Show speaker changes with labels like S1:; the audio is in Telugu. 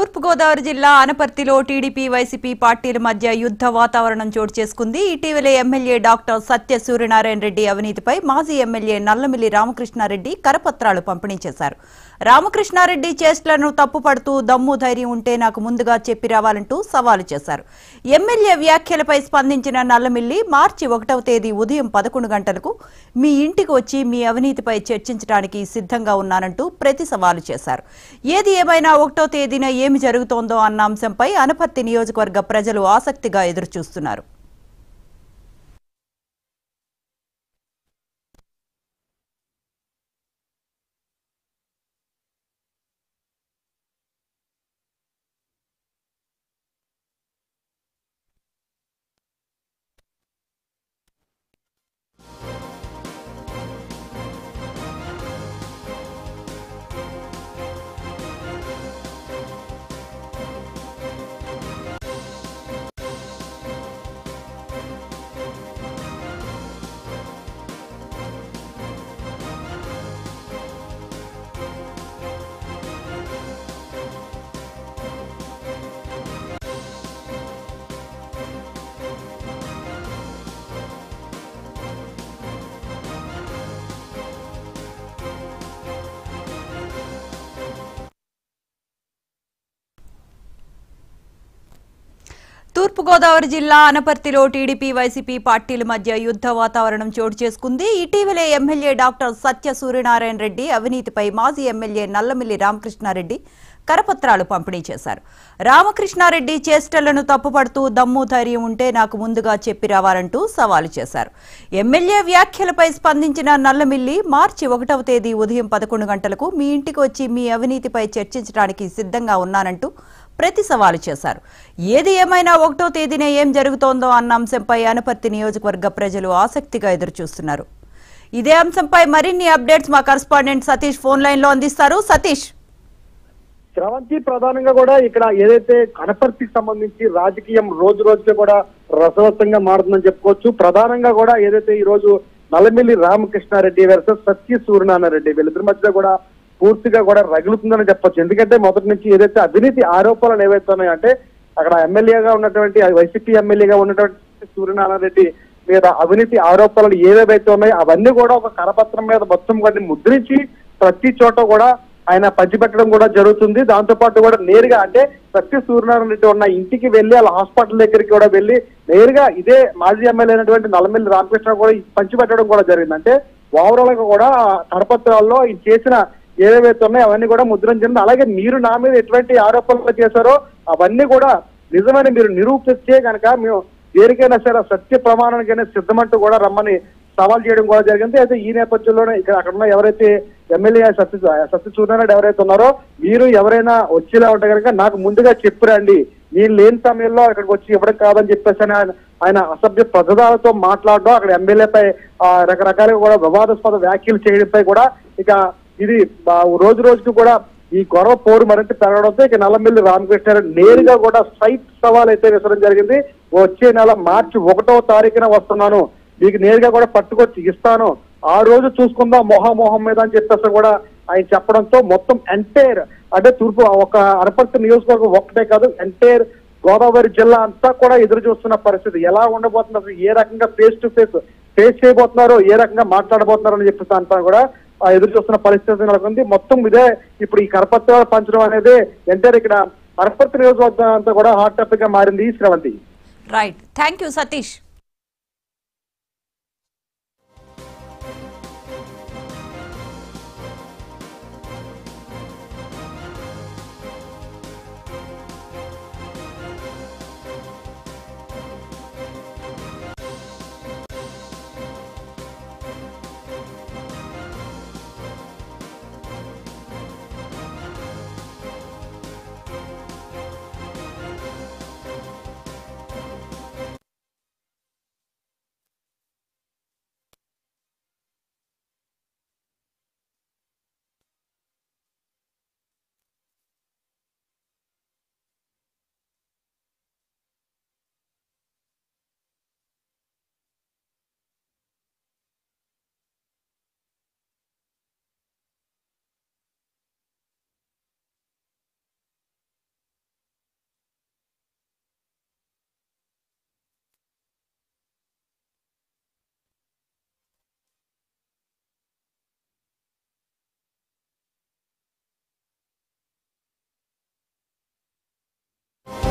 S1: తూర్పుగోదావరి జిల్లా అనపర్తిలో టీడీపీ వైసీపీ పార్టీల మధ్య యుద్ధ వాతావరణం చోటు చేసుకుంది ఇటీవలే ఎమ్మెల్యే డాక్టర్ సత్య సూర్యనారాయణ రెడ్డి అవినీతిపై మాజీ ఎమ్మెల్యే నల్లమిల్లి రామకృష్ణారెడ్డి కరపత్రాలు పంపిణీ చేశారు రామకృష్ణారెడ్డి చేష్టలను తప్పుపడుతూ దమ్ము ధైర్యం ఉంటే నాకు ముందుగా చెప్పి రావాలంటూ సవాలు చేశారు ఎమ్మెల్యే వ్యాఖ్యలపై స్పందించిన నల్లమిల్లి మార్చి ఒకటవ తేదీ ఉదయం పదకొండు గంటలకు మీ ఇంటికి వచ్చి మీ అవినీతిపై చర్చించడానికి సిద్ధంగా ఉన్నానంటూ ప్రతి సవాలు చేశారు ఏది ఏమైనా ఒకటో తేదీన ఏమి జరుగుతోందో అన్న అంశంపై అనపర్తి నియోజకవర్గ ప్రజలు ఆసక్తిగా ఎదురుచూస్తున్నారు తూర్పుగోదావరి జిల్లా అనపర్తిలో టీడీపీ వైసీపీ పార్టీల మధ్య యుద్ధ వాతావరణం చోటు చేసుకుంది ఇటీవలే ఎమ్మెల్యే డాక్టర్ సత్య సూర్యనారాయణ రెడ్డి అవినీతిపై మాజీ ఎమ్మెల్యే నల్లమిల్లి రామకృష్ణారెడ్డి కరపత్రాలు పంపిణీ చేశారు రామకృష్ణారెడ్డి చేష్టలను తప్పుపడుతూ దమ్ము ధైర్యం ఉంటే నాకు ముందుగా చెప్పి రావాలంటూ సవాలు చేశారు ఎమ్మెల్యే వ్యాఖ్యలపై స్పందించిన నల్లమిల్లి మార్చి ఒకటవ తేదీ ఉదయం పదకొండు గంటలకు మీ ఇంటికి వచ్చి మీ అవినీతిపై చర్చించడానికి సిద్ధంగా ఉన్నానంటూ ప్రతి సవాలు చేశారు ఏది ఏమైనా ఒకటో తేదీన ఏం జరుగుతోందో అన్న అంశంపై అనపర్తి నియోజకవర్గ ప్రజలు ఆసక్తిగా ఎదురుచూస్తున్నారు ఇదే అంశంపై మరిన్ని అప్డేట్స్ మా కరస్పాండెంట్ సతీష్ ఫోన్ లైన్ లో అందిస్తారు సతీష్
S2: స్రవంతి ప్రధానంగా కూడా ఇక్కడ ఏదైతే కనపర్తికి సంబంధించి రాజకీయం రోజు రోజుకి కూడా రసవత్తంగా మారుతుందని చెప్పుకోవచ్చు ప్రధానంగా కూడా ఏదైతే ఈ రోజు నల్లమిల్లి రామకృష్ణారెడ్డి వర్సెస్ సత్య సూర్యనారాయణ రెడ్డి వీళ్ళిద్దరి మధ్య కూడా పూర్తిగా కూడా రగులుతుందని చెప్పొచ్చు ఎందుకంటే మొదటి నుంచి ఏదైతే అవినీతి ఆరోపణలు ఏవైతే ఉన్నాయో అంటే అక్కడ ఎమ్మెల్యేగా ఉన్నటువంటి వైసీపీ ఎమ్మెల్యేగా ఉన్నటువంటి సూర్యనారాయణ రెడ్డి మీద అవినీతి ఆరోపణలు ఏవేవైతే ఉన్నాయో అవన్నీ కూడా ఒక కరపత్రం మీద మొత్తం కూడా ముద్రించి ప్రతి చోట కూడా ఆయన పంచిపెట్టడం కూడా జరుగుతుంది దాంతో పాటు కూడా నేరుగా అంటే సత్య సూర్యనారాయణ రెడ్డి ఉన్న ఇంటికి వెళ్ళి వాళ్ళ హాస్పిటల్ దగ్గరికి కూడా వెళ్ళి నేరుగా ఇదే మాజీ ఎమ్మెల్యే అయినటువంటి నల్లమిల్లి రామకృష్ణ కూడా పంచిపెట్టడం కూడా జరిగింది అంటే ఓవరాల్ గా కూడా ఆ కరపత్రాల్లో ఈ చేసిన ఏవేవైతే ఉన్నాయో అవన్నీ కూడా ముద్రణ జరిగింది అలాగే మీరు నా మీద ఎటువంటి ఆరోపణలు చేశారో అవన్నీ కూడా నిజమని మీరు నిరూపిస్తే కనుక మేము దేనికైనా సరే సత్య ప్రమాణానికైనా సిద్ధమంటూ కూడా రమ్మని సవాల్ చేయడం కూడా జరిగింది అయితే ఈ నేపథ్యంలోనే ఇక్కడ అక్కడ ఉన్న ఎవరైతే ఎమ్మెల్యే సత్య సత్య సూర్యనారాయణ ఎవరైతే ఉన్నారో మీరు ఎవరైనా వచ్చేలా ఉంటే కనుక నాకు ముందుగా చెప్పురండి నేను లేని సమయంలో అక్కడికి వచ్చి ఇవ్వడం కాదని చెప్పేసి అని ఆయన ఆయన అసభ్య పద్ధతాలతో మాట్లాడడం అక్కడ ఎమ్మెల్యేపై ఆ, రకరకాలుగా కూడా వివాదాస్పద వ్యాఖ్యలు చేయడంపై కూడా ఇక ఇది ఆ, రోజు రోజుకి కూడా ఈ గొడవ పోరు మరింత పెరగడంతో ఇక నల్లమిల్లి రామకృష్ణారెడ్డి నేరుగా కూడా సైట్ సవాల్ అయితే విసరడం జరిగింది వచ్చే నెల మార్చి ఒకటో తారీఖున వస్తున్నాను మీకు నేరుగా కూడా పట్టుకొచ్చి ఇస్తాను ఆ రోజు చూసుకుందాం మొహమోహం మీద అని చెప్పేసి కూడా ఆయన చెప్పడంతో మొత్తం ఎంటైర్ అంటే తూర్పు ఒక అనపర్తి నియోజకవర్గం ఒక్కటే కాదు ఎంటైర్ గోదావరి జిల్లా అంతా కూడా ఎదురు చూస్తున్న పరిస్థితి ఎలా ఉండబోతుంది అసలు ఏ రకంగా ఫేస్ టు ఫేస్ ఫేస్ చేయబోతున్నారో ఏ రకంగా మాట్లాడబోతున్నారో అని చెప్పేసి అంతా కూడా ఆ, ఎదురు చూస్తున్న పరిస్థితి నెలకొంది మొత్తం ఇదే ఇప్పుడు ఈ కరపత్రాలు పంచడం అనేది ఎంటైర్ ఇక్కడ అనపర్తి నియోజకవర్గం అంతా కూడా హాట్ టాపిక్ గా మారింది Sravanthi
S1: right thank you Satish